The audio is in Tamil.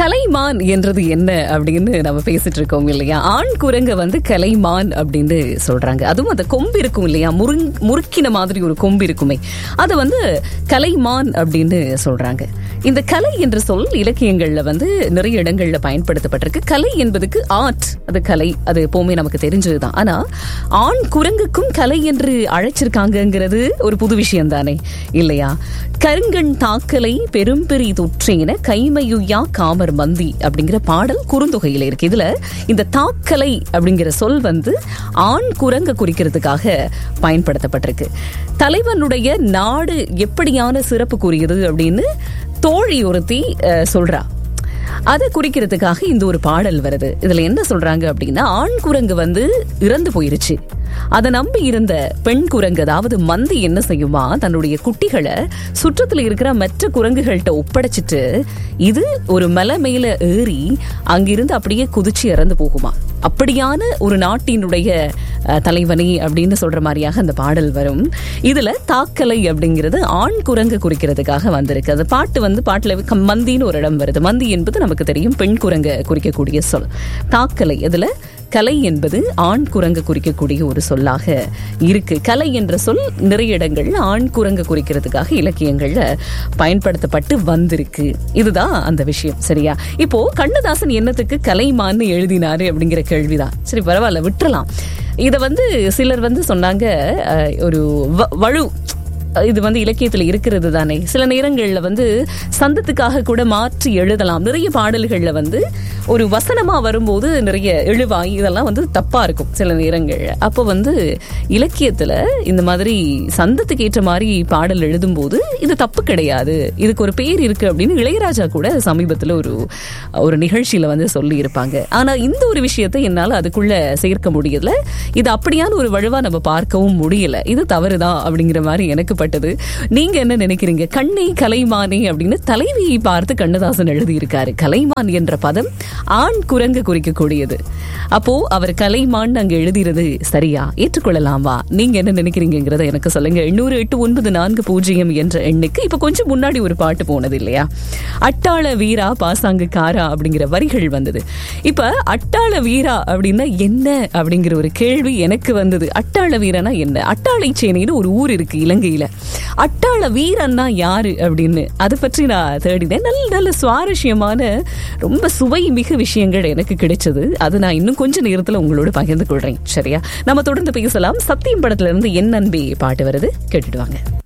கலைமான் என்றது என்ன அப்படின்னு நம்ம பேசிட்டு இருக்கோம் இல்லையா ஆண் குரங்க வந்து கலைமான் அப்படின்னு சொல்றாங்க அதுவும் அந்த கொம்பு இருக்கும் இல்லையா முருங் முறுக்கின மாதிரி ஒரு கொம்பு இருக்குமே அதை வந்து கலைமான் அப்படின்னு சொல்றாங்க இந்த கலை என்ற சொல் இலக்கியங்கள்ல வந்து நிறைய இடங்கள்ல பயன்படுத்தப்பட்டிருக்கு கலை என்பதுக்கு ஆர்ட் அது கலை அது எப்பவுமே நமக்கு தெரிஞ்சதுதான் ஆனா ஆண் குரங்குக்கும் கலை என்று அழைச்சிருக்காங்கங்கிறது ஒரு புது விஷயம் தானே இல்லையா கருங்கண் தாக்கலை பெரும்பெரி தொற்றேன கைமையுயா காமர் மந்தி அப்படிங்கிற பாடல் குறுந்தொகையில இருக்கு இதுல இந்த தாக்கலை அப்படிங்கிற சொல் வந்து ஆண் குரங்க குறிக்கிறதுக்காக பயன்படுத்தப்பட்டிருக்கு தலைவனுடைய நாடு எப்படியான சிறப்புக்குரியது அப்படின்னு தோழி ஒருத்தி அஹ், சொல்றா அதை குறிக்கிறதுக்காக இந்த ஒரு பாடல் வருது இதுல என்ன சொல்றாங்க அப்படின்னா ஆண் குரங்கு வந்து இறந்து போயிருச்சு அதை நம்பி இருந்த பெண் குரங்கு அதாவது மந்தி என்ன செய்யுமா தன்னுடைய குட்டிகளை சுற்றத்துல இருக்கிற மற்ற குரங்குகள்கிட்ட ஒப்படைச்சிட்டு இது ஒரு மலை மேல ஏறி அங்கிருந்து அப்படியே குதிச்சு இறந்து போகுமா அப்படியான ஒரு நாட்டினுடைய அஹ், தலைவனே அப்படின்னு சொல்ற மாதிரியாக அந்த பாடல் வரும் இதுல தாக்கலை அப்படிங்கிறது ஆண் குரங்கு குறிக்கிறதுக்காக வந்திருக்கு அந்த பாட்டு வந்து பாட்டுல க- மந்தின்னு ஒரு இடம் வருது மந்தி என்பது நமக்கு தெரியும் பெண் குரங்க குறிக்கக்கூடிய சொல் தாக்கலை இதுல கலை என்பது ஆண் குரங்கு குறிக்கக்கூடிய ஒரு சொல்லாக இருக்கு கலை என்ற சொல் நிறைய இடங்கள்ல ஆண் குரங்கு குறிக்கிறதுக்காக இலக்கியங்கள்ல பயன்படுத்தப்பட்டு வந்திருக்கு இதுதான் அந்த விஷயம் சரியா இப்போ கண்ணதாசன் என்னத்துக்கு கலைமான்னு எழுதினாரு அப்படிங்கிற கேள்விதான் சரி பரவாயில்ல விட்டுறலாம் இத வந்து சிலர் வந்து சொன்னாங்க அஹ், ஒரு வ- வலு இது வந்து இலக்கியத்துல இருக்கிறது தானே சில நேரங்கள்ல வந்து சந்தத்துக்காக கூட மாற்றி எழுதலாம் நிறைய பாடல்கள்ல வந்து ஒரு வசனமா வரும்போது நிறைய எழுவாய் இதெல்லாம் வந்து தப்பா இருக்கும் சில நேரங்கள்ல அப்போ வந்து இலக்கியத்துல இந்த மாதிரி சந்தத்துக்கு ஏற்ற மாதிரி பாடல் எழுதும்போது இது தப்பு கிடையாது இதுக்கு ஒரு பேர் இருக்கு அப்படின்னு இளையராஜா கூட சமீபத்துல ஒரு ஒரு நிகழ்ச்சியில வந்து சொல்லி இருப்பாங்க ஆனா இந்த ஒரு விஷயத்தை என்னால அதுக்குள்ள சேர்க்க முடியல இது அப்படியான ஒரு வலுவா நம்ம பார்க்கவும் முடியல இது தவறுதான் அப்படிங்கிற மாதிரி எனக்கு பட்டது நீங்க என்ன நினைக்கிறீங்க கண்ணே கலைமானே அப்படின்னு தலைவியை பார்த்து கண்ணதாசன் எழுதியிருக்காரு கலைமான் என்ற பதம் ஆண் குரங்கு குறிக்கக்கூடியது அப்போ அவர் கலைமான் அங்க எழுதிறது சரியா ஏற்றுக்கொள்ளலாமா நீங்க என்ன நினைக்கிறீங்கிறத எனக்கு சொல்லுங்க எண்ணூறு எட்டு ஒன்பது நான்கு பூஜ்ஜியம் என்ற எண்ணுக்கு இப்ப கொஞ்சம் முன்னாடி ஒரு பாட்டு போனது இல்லையா அட்டாள வீரா பாசாங்கு காரா அப்படிங்கிற வரிகள் வந்தது இப்ப அட்டாள வீரா அப்படின்னா என்ன அப்படிங்கிற ஒரு கேள்வி எனக்கு வந்தது அட்டாள வீரனா என்ன அட்டாளை சேனைன்னு ஒரு ஊர் இருக்கு இலங்கையில அட்டாள வீரன்னா யாரு அப்படின்னு அதை பற்றி நான் தேடினேன் நல்ல நல்ல சுவாரஸ்யமான ரொம்ப சுவை மிகு விஷயங்கள் எனக்கு கிடைச்சது அது நான் இன்னும் கொஞ்ச நேரத்துல உங்களோட பகிர்ந்து கொள்றேன் சரியா நம்ம தொடர்ந்து பேசலாம் சத்தியம் படத்துல இருந்து என் அன்பே பாட்டு வருது கேட்டுடுவாங்க